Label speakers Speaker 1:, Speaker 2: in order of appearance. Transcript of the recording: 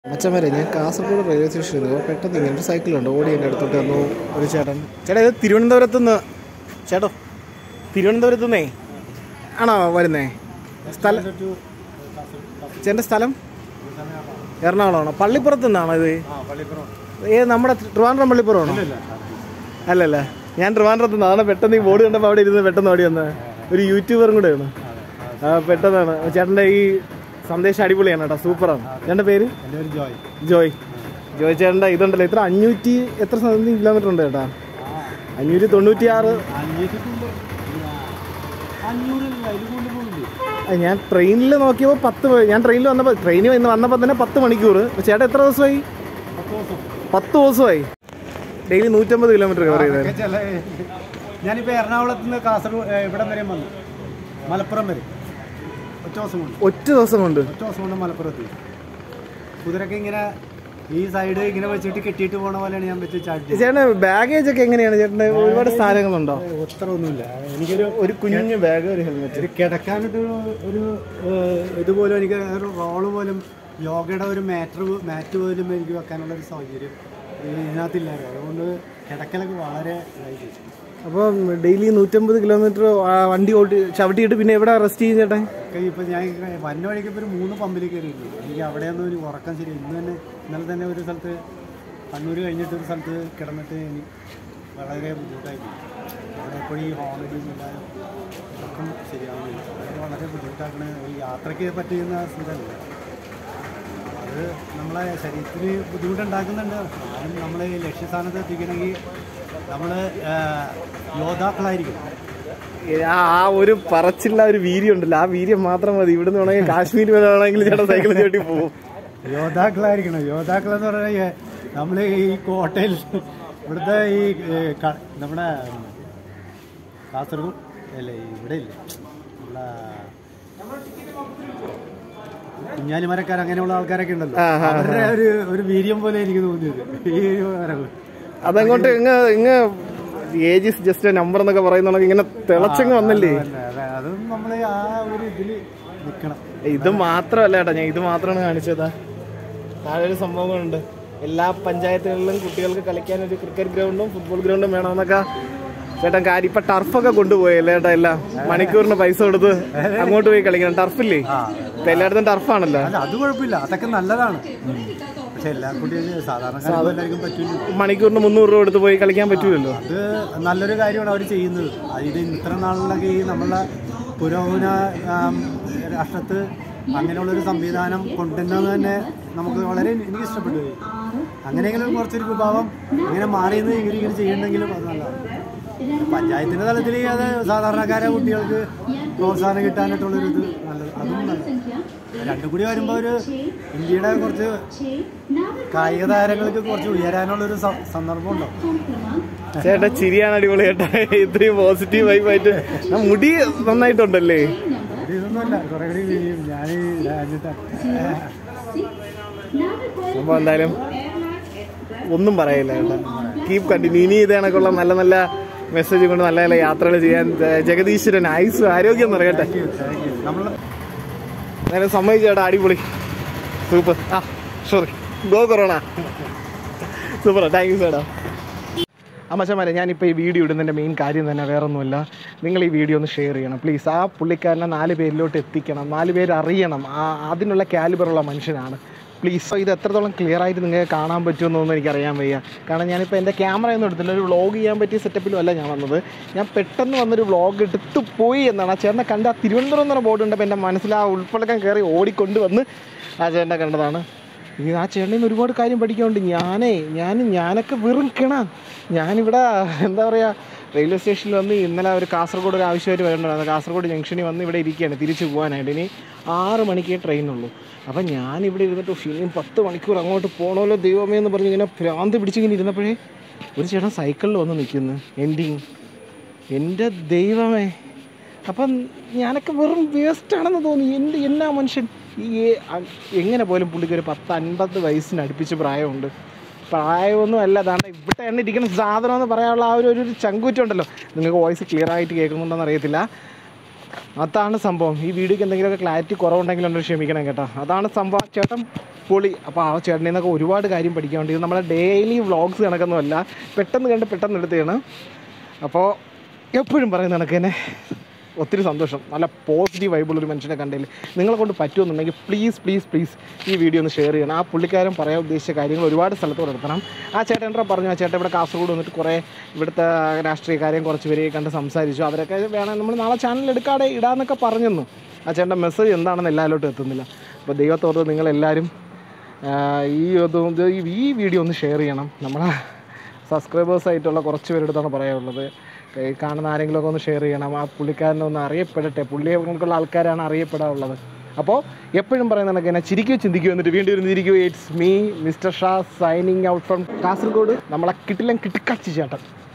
Speaker 1: അച്ഛന്മാരെ ഞാൻ കാസർഗോഡ് റെയിൽവേ സ്റ്റേഷനിൽ നിന്ന് പെട്ടെന്ന് ഇങ്ങനെ ഒരു സൈക്കിളുണ്ട് ഓടി എൻ്റെ അടുത്തോട്ട് വന്നു ഒരു ചേട്ടൻ ചേട്ടാ ഇത് തിരുവനന്തപുരത്ത് നിന്ന് ചേട്ടോ തിരുവനന്തപുരത്ത് നിന്നേ ആണോ വരുന്നേ സ്ഥലം ചേട്ടൻ്റെ സ്ഥലം എറണാകുളമാണോ പള്ളിപ്പുറത്ത് നിന്നാണോ ഇത് ഏ നമ്മുടെ ട്രിവാൻഡ്രം പള്ളിപ്പുറമാണോ അല്ലല്ല ഞാൻ ട്രിവാൻഡ്രത്ത് നിന്നാണ് പെട്ടെന്ന് ഈ ബോർഡ് കണ്ടപ്പോൾ അവിടെ ഇരുന്ന് പെട്ടെന്ന് ഓടി വന്നത് ഒരു യൂട്യൂബറും കൂടെയാണ് ആ പെട്ടെന്നാണ് ചേട്ടൻ്റെ ഈ സന്ദേശം അടിപൊളിയാണ് കേട്ടോ സൂപ്പറാണ് ചേട്ടൻ്റെ പേര്
Speaker 2: എൻ്റെ ഒരു ജോയ്
Speaker 1: ജോയ് ജോയ് ചേട്ടൻ്റെ ഇതുണ്ടല്ലോ ഇത്ര അഞ്ഞൂറ്റി എത്ര സംതിങ് കിലോമീറ്റർ ഉണ്ട് ചേട്ടാ അഞ്ഞൂറ്റി തൊണ്ണൂറ്റി ആറ്
Speaker 2: അന്വേഷിക്കുമ്പോൾ അഞ്ഞൂറില്ല അതിൽ കൊണ്ട് പോകുന്നില്ലേ
Speaker 1: ആ, ഞാൻ ട്രെയിനിൽ നോക്കിയപ്പോൾ പത്ത് മണി- ഞാൻ ട്രെയിനിൽ വന്നപ്പോൾ ട്രെയിനിൽ ഇന്ന് വന്നപ്പോൾ തന്നെ പത്ത് മണിക്കൂർ അപ്പോൾ ചേട്ടാ എത്ര ദിവസമായി
Speaker 2: പത്ത് ദിവസം
Speaker 1: പത്ത് ദിവസമായി ഡെയിലി നൂറ്റമ്പത് കിലോമീറ്റർ കവർ ചെയ്താൽ
Speaker 2: ഒക്കെ ചില ഞാനിപ്പോൾ എറണാകുളത്ത് നിന്ന് കാസർഗോഡ് ഏ, ഇവിടം വരെ വന്നു മലപ്പുറം വരെ ഒറ്റ ദിവസം കൊണ്ട്
Speaker 1: ഒറ്റ ദിവസം കൊണ്ട്
Speaker 2: ഒറ്റ ദിവസം കൊണ്ട് മലപ്പുറത്ത് കുതിരക്ക് ഇങ്ങനെ ഈ സൈഡ് ഇങ്ങനെ വെച്ചിട്ട് കെട്ടിയിട്ട് പോണ പോലെയാണ് ഞാൻ വെച്ച് ചാട്ടി
Speaker 1: ചേട്ടന് ബാഗേജ് ഒക്കെ എങ്ങനെയാണ് ചേട്ടൻ്റെ ഒരുപാട് സ്ഥാനങ്ങളുണ്ടോ
Speaker 2: ഉത്തരവൊന്നുമില്ല എനിക്കൊരു
Speaker 1: ഒരു കുഞ്ഞു ബാഗ് ഒരു ഹെൽമെറ്റ്
Speaker 2: ഒരു കിടക്കാനൊരു ഒരു ഏഹ്, ഇതുപോലും എനിക്ക് ഒരു റോള് പോലും യോഗയുടെ ഒരു മാറ്റർ മാറ്റ് പോലും എനിക്ക് വെക്കാനുള്ള ഒരു സൗകര്യം ഇതിനകത്തില്ലായിരുന്നു അതുകൊണ്ട് കിടക്കലൊക്കെ വളരെ ഇതായിട്ട്
Speaker 1: അപ്പോൾ ഡെയിലി നൂറ്റമ്പത് കിലോമീറ്റർ വണ്ടി ഓട്ടി ചവിട്ടിയിട്ട് പിന്നെ എവിടെ റെസ്റ്റ് ചെയ്യും ചേട്ടൻ
Speaker 2: ഇപ്പം ഞാൻ വന്ന വഴിക്ക് ഇപ്പോൾ ഒരു മൂന്ന് പമ്പിൽ കയറിയിട്ടുണ്ട് എനിക്ക് അവിടെയൊന്നും ഒരു ഉറക്കം ശരി ഇന്ന് തന്നെ ഇന്നലെ തന്നെ ഒരു സ്ഥലത്ത് കണ്ണൂർ കഴിഞ്ഞിട്ട് ഒരു സ്ഥലത്ത് കിടന്നിട്ട് എനിക്ക് വളരെ ബുദ്ധിമുട്ടായി പോയി അവിടെ എപ്പോഴും ഈ ഹോളിഡേയും എല്ലാം ഉറക്കം ശരിയാവുന്നില്ല അത് വളരെ ബുദ്ധിമുട്ടാക്കണ ഒരു യാത്രയ്ക്ക് പറ്റുന്ന സ്ഥലമല്ല അത് നമ്മളെ ശരീരത്തിന് ബുദ്ധിമുട്ടുണ്ടാക്കുന്നുണ്ട് എന്നാലും നമ്മൾ ലക്ഷ്യസ്ഥാനത്ത് എത്തിക്കണമെങ്കിൽ നമ്മൾ യോദ്ധാക്കളായിരിക്കും
Speaker 1: ആ ആ ഒരു പറച്ചില്ല ഒരു വീര്യം ഉണ്ടല്ലോ ആ വീര്യം മാത്രം മതി ഇവിടുന്ന് വേണമെങ്കിൽ കാശ്മീർ വരെ വേണമെങ്കിൽ ചേട്ടൻ സൈക്കിൾ ചവിട്ടി പോകും
Speaker 2: യോദ്ധാക്കളായിരിക്കണം യോദ്ധാക്കൾ എന്ന് പറഞ്ഞാൽ നമ്മൾ ഈ കോട്ടയിൽ ഇവിടുത്തെ ഈ ഏ, ക- നമ്മുടെ കാസർഗോഡ് അല്ലേ ഇവിടെ ഇല്ലേ നമ്മളെ കുഞ്ഞാലിമരക്കാർ അങ്ങനെയുള്ള ആൾക്കാരൊക്കെ ഉണ്ടല്ലോ
Speaker 1: ആ, ആ,
Speaker 2: അവരുടെ ഒരു ഒരു വീര്യം പോലെ എനിക്ക് തോന്നിയത് ഈ ഒരു വരവ്
Speaker 1: അതങ്ങോട്ട് ഇങ്ങ് ഇങ്ങ് ഏജ് ഇസ് ജസ്റ്റ് നമ്പർ എന്നൊക്കെ പറയുന്നുണ്ടെങ്കിൽ ഇങ്ങനെ തിളച്ചങ്ങ് വന്നില്ലേ
Speaker 2: അതെ, അതെ. അതും നമ്മൾ ആ ഒരു ഇതിൽ നിൽക്കണം
Speaker 1: ഇത് മാത്രമല്ല ചേട്ടാ ഞാൻ ഇത് മാത്രമാണ് കാണിച്ചതാ താഴെ ഒരു സംഭവങ്ങളുണ്ട് എല്ലാ പഞ്ചായത്തുകളിലും കുട്ടികൾക്ക് കളിക്കാൻ ഒരു ക്രിക്കറ്റ് ഗ്രൗണ്ടും ഫുട്ബോൾ ഗ്രൗണ്ടും വേണമെന്നൊക്കെ ചേട്ടൻ കാര്യം ഇപ്പൊ ടർഫൊക്കെ കൊണ്ടുപോയല്ലേ ചേട്ടാ എല്ലാം മണിക്കൂറിന് പൈസ കൊടുത്ത് അങ്ങോട്ട് പോയി കളിക്കണം ടർഫില്ലേ ഇപ്പൊ എല്ലായിടത്തും ടർഫാണല്ലോ
Speaker 2: അല്ല അത് കുഴപ്പമില്ല അതൊക്കെ നല്ലതാണ് പക്ഷെ എല്ലാ കുട്ടികൾക്കും സാധാരണക്കാർക്കും എല്ലാവർക്കും പറ്റില്ല
Speaker 1: മണിക്കൂറിന് മുന്നൂറ് രൂപ കൊടുത്ത് പോയി കളിക്കാൻ പറ്റൂലല്ലോ
Speaker 2: അത് നല്ലൊരു കാര്യമാണ് അവർ ചെയ്യുന്നത് അത് ഇത് ഇത്ര നാളിലൊക്കെ ഈ നമ്മളെ പുരോഗമന ആം, രാഷ്ട്രത്ത് അങ്ങനെയുള്ളൊരു സംവിധാനം കൊണ്ടുവന്നത് തന്നെ നമുക്ക് വളരെ എനിക്ക് ഇഷ്ടപ്പെട്ടു അങ്ങനെയെങ്കിലും കുറച്ചൊരു വിഭാവം ഇങ്ങനെ മാറിയെന്ന് ഇങ്ങനെ ഇങ്ങനെ ചെയ്യണമെങ്കിലും അത് നല്ലതാണ് പഞ്ചായത്തിന്റെ തലത്തിൽ അത് സാധാരണക്കാരെ കുട്ടികൾക്ക് പ്രോത്സാഹനം കിട്ടാനായിട്ടുള്ളൊരു ഇത് നല്ലത് അതും നല്ലത് രണ്ടും കൂടി വരുമ്പോൾ ഒരു ഇന്ത്യയുടെ കുറച്ച് കായിക താരങ്ങൾക്ക് കുറച്ച് ഉയരാനുള്ളൊരു സ- സന്ദർഭം ഉണ്ടാവും
Speaker 1: ചേട്ടാ ചിരിയാണ് അടിപൊളി ചേട്ടാ ഇത്രയും പോസിറ്റീവ് വൈബായിട്ട് ആ മുടി നന്നായിട്ടുണ്ടല്ലേ
Speaker 2: ഇത് ഇതൊന്നുമല്ല കുറെ കൂടി വീഴും. ഞാൻ ഈ രാജ്യത്ത്
Speaker 1: അപ്പൊ എന്തായാലും ഒന്നും പറയില്ല ചേട്ടാ കീപ് കണ്ടിന്യൂ ഇനി ഇത് കണക്കുള്ള നല്ല നല്ല മെസ്സേജ് കൊണ്ട് നല്ല നല്ല യാത്രകൾ ചെയ്യാൻ ജ- ജഗദീശ്വരൻ ആയുസ് ആരോഗ്യം നിറയട്ടെ
Speaker 2: നമ്മൾ
Speaker 1: അങ്ങനെ സമ്മതിച്ചു ചേട്ടാ അടിപൊളി സൂപ്പർ ആ sorry go corona super thank you ചേട്ടാ അമ്മച്ചമാരെ ഞാനിപ്പോൾ ഈ വീഡിയോ ഇടുന്നതിൻ്റെ മെയിൻ കാര്യം തന്നെ വേറെ ഒന്നുമില്ല നിങ്ങൾ ഈ വീഡിയോ ഒന്ന് ഷെയർ ചെയ്യണം പ്ലീസ് ആ പുള്ളിക്കാരനെ നാല് പേരിലോട്ട് എത്തിക്കണം നാല് പേര് അറിയണം ആ അതിനുള്ള കാലിബറുള്ള മനുഷ്യനാണ് പ്ലീസ് ഇത് എത്രത്തോളം ക്ലിയർ ആയിട്ട് നിങ്ങൾക്ക് കാണാൻ പറ്റുമെന്നൊന്നും എനിക്കറിയാൻ വയ്യ കാരണം ഞാനിപ്പോൾ എൻ്റെ ക്യാമറ ഒന്നും എടുത്തില്ല ഒരു വ്ളോഗ് ചെയ്യാൻ പറ്റിയ സെറ്റപ്പിലും അല്ല ഞാൻ വന്നത് ഞാൻ പെട്ടെന്ന് വന്നൊരു വ്ളോഗ് എടുത്തു പോയി എന്നാണ് ആ ചേട്ടനെ കണ്ട ആ തിരുവനന്തപുരം എന്ന് പറഞ്ഞ ബോർഡ് ഉണ്ടപ്പോൾ എൻ്റെ മനസ്സിൽ ആ ഉൾപ്പടക്കം കയറി ഓടിക്കൊണ്ട് വന്ന് ആ ചേട്ടനെ കണ്ടതാണ് ഈ ആ ചേട്ടനിൽ നിന്ന് ഒരുപാട് കാര്യം പഠിക്കാനുണ്ട് ഞാനേ ഞാൻ ഞാനൊക്കെ വെറും കിണ ഞാനിവിടെ എന്താ പറയുക റെയിൽവേ സ്റ്റേഷനിൽ വന്ന് ഇന്നലെ ഒരു കാസർഗോഡ് ഒരു ആവശ്യമായിട്ട് വരേണ്ടതാണ് കാസർഗോഡ് ജംഗ്ഷനിൽ വന്ന് ഇവിടെ ഇരിക്കുകയാണ് തിരിച്ചു പോകാനായിട്ട് ഇനി ആറ് മണിക്കേ ട്രെയിനുള്ളൂ അപ്പം ഞാനിവിടെ ഇരുന്നിട്ട് ഇനിയും പത്ത് മണിക്കൂർ അങ്ങോട്ട് പോകണമല്ലോ ദൈവമേ എന്ന് പറഞ്ഞ് ഇങ്ങനെ ഭ്രാന്ത് പിടിച്ചിങ്ങനെ ഇരുന്നപ്പോഴേ ഒരു ചേട്ടൻ സൈക്കിളിൽ വന്ന് നിൽക്കുന്നു എൻഡിങ് എൻ്റെ ദൈവമേ അപ്പം ഞാനൊക്കെ വെറും വേസ്റ്റാണെന്ന് തോന്നി എൻ്റെ എന്നാ മനുഷ്യൻ ഈ ഏ- അ- എങ്ങനെ പോലും പുള്ളിക്ക് ഒരു പത്ത് അൻപത് വയസ്സിന് അടുപ്പിച്ച് പ്രായമുണ്ട് പ്രായമൊന്നും അല്ല അതാണ് ഇവിടെ തന്നെ ഇരിക്കുന്ന സാധനം എന്ന് പറയാനുള്ള ആ ഒരു ഒരു ചങ്കൂറ്റുണ്ടല്ലോ നിങ്ങൾക്ക് വോയിസ് ക്ലിയർ ആയിട്ട് കേൾക്കുന്നുണ്ടോന്ന് അറിയത്തില്ല അതാണ് സംഭവം ഈ വീഡിയോക്ക് എന്തെങ്കിലുമൊക്കെ ക്ലാരിറ്റി കുറവുണ്ടെങ്കിൽ ഒന്ന് ക്ഷമിക്കണം കേട്ടോ അതാണ് സംഭവം ചേട്ടൻ പൊളി അപ്പോൾ ആ ചേട്ടനിൽ നിന്നൊക്കെ ഒരുപാട് കാര്യം പഠിക്കാൻ വേണ്ടി ഇത് നമ്മളെ ഡെയിലി വ്ളോഗ്സ് കണക്കൊന്നുമല്ല പെട്ടെന്ന് കണ്ട് പെട്ടെന്ന് എടുത്തതാണ് അപ്പോൾ എപ്പോഴും പറയുന്ന കണക്ക് തന്നെ ഒത്തിരി സന്തോഷം നല്ല പോസിറ്റീവ് വൈബുള്ളൊരു മനുഷ്യനെ കണ്ടതിൽ നിങ്ങളെ കൊണ്ട് പറ്റുമെന്നുണ്ടെങ്കിൽ പ്ലീസ് പ്ലീസ് പ്ലീസ് ഈ വീഡിയോ ഒന്ന് ഷെയർ ചെയ്യണം ആ പുള്ളിക്കാരൻ പറയാൻ ഉദ്ദേശിച്ച കാര്യങ്ങൾ ഒരുപാട് സ്ഥലത്തോട് എടുക്കണം ആ ചേട്ടൻ എന്താ പറഞ്ഞു ആ ചേട്ടൻ ഇവിടെ കാസർഗോഡ് വന്നിട്ട് കുറേ ഇവിടുത്തെ രാഷ്ട്രീയക്കാരെയും കുറച്ച് പേരെ കണ്ട് സംസാരിച്ചു അവരൊക്കെ വേണം നമ്മൾ നാളെ ചാനൽ എടുക്കാതെ ഇടാന്നൊക്കെ പറഞ്ഞെന്നു ആ ചേട്ടൻ്റെ മെസ്സേജ് എന്താണെന്ന് എല്ലാവരോട്ടും എത്തുന്നില്ല അപ്പോൾ ദൈവത്തോട് നിങ്ങളെല്ലാവരും ആ, ഈ ഇത് ഇത് ഈ വീഡിയോ ഒന്ന് ഷെയർ ചെയ്യണം നമ്മളെ സബ്സ്ക്രൈബേഴ്സ് ആയിട്ടുള്ള കുറച്ച് പേരെടുത്താണ് പറയാനുള്ളത് ഈ കാണുന്ന ആരെങ്കിലുമൊക്കെ ഒന്ന് ഷെയർ ചെയ്യണം ആ പുള്ളിക്കാരനെ ഒന്ന് അറിയപ്പെടട്ടെ പുള്ളിയെ കണക്കുള്ള ആൾക്കാരാണ് അറിയപ്പെടാനുള്ളത് അപ്പോൾ എപ്പോഴും പറയുന്ന കണക്ക് തന്നെ ചിരിക്കുകയോ ചിന്തിക്കുകയോ എന്നിട്ട് വീണ്ടും ഇരുന്ന് ചിരിക്കുകയോ it's me mister Shah signing out from Kasaragod നമ്മളെ കിട്ടില്ല കിട്ടിക്കച്ചി ചേട്ടൻ